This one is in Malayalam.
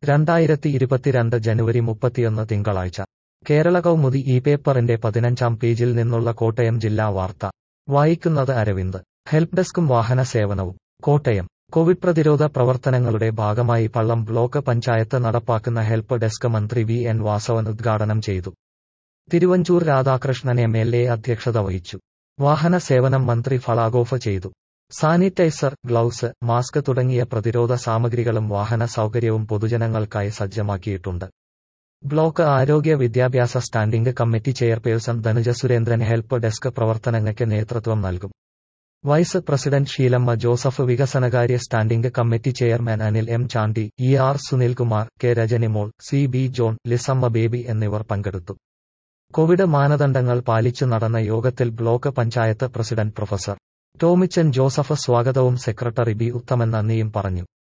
രണ്ടായിരത്തി ഇരുപത്തിരണ്ട് ജനുവരി മുപ്പത്തിയൊന്ന് തിങ്കളാഴ്ച കേരള കൗമുദി ഈ പേപ്പറിന്റെ പതിനഞ്ചാം പേജിൽ നിന്നുള്ള കോട്ടയം ജില്ലാ വാർത്ത വായിക്കുന്നത് അരവിന്ദ് ഹെൽപ്പ് ഡെസ്കും വാഹന സേവനവും കോട്ടയം കോവിഡ് പ്രതിരോധ പ്രവർത്തനങ്ങളുടെ ഭാഗമായി പള്ളം ബ്ലോക്ക് പഞ്ചായത്ത് നടപ്പാക്കുന്ന ഹെൽപ്പ് ഡെസ്ക് മന്ത്രി വി എൻ വാസവൻ ഉദ്ഘാടനം ചെയ്തു Thiruvanchoor Radhakrishnan M L A അധ്യക്ഷത വഹിച്ചു വാഹന സേവനം മന്ത്രി ഫ്ളാഗ് ഓഫ് ചെയ്തു സാനിറ്റൈസർ ഗ്ലൌസ് മാസ്ക് തുടങ്ങിയ പ്രതിരോധ സാമഗ്രികളും വാഹന സൗകര്യവും പൊതുജനങ്ങൾക്കായി സജ്ജമാക്കിയിട്ടുണ്ട് ബ്ലോക്ക് ആരോഗ്യ വിദ്യാഭ്യാസ standing committee chairperson Dhanuja Surendran help desk പ്രവർത്തനങ്ങൾക്ക് നേതൃത്വം നൽകും വൈസ് പ്രസിഡന്റ് ഷീലമ്മ ജോസഫ് വികസനകാര്യ standing committee chairman Anil M Chandy E R Sunilkumar K Rajanimol C B John Lissamma Baby എന്നിവർ പങ്കെടുത്തു കോവിഡ് മാനദണ്ഡങ്ങൾ പാലിച്ചു നടന്ന യോഗത്തിൽ block panchayat president professor Tomichan Joseph സ്വാഗതവും സെക്രട്ടറി ബി ഉത്തമൻ നന്ദിയും പറഞ്ഞു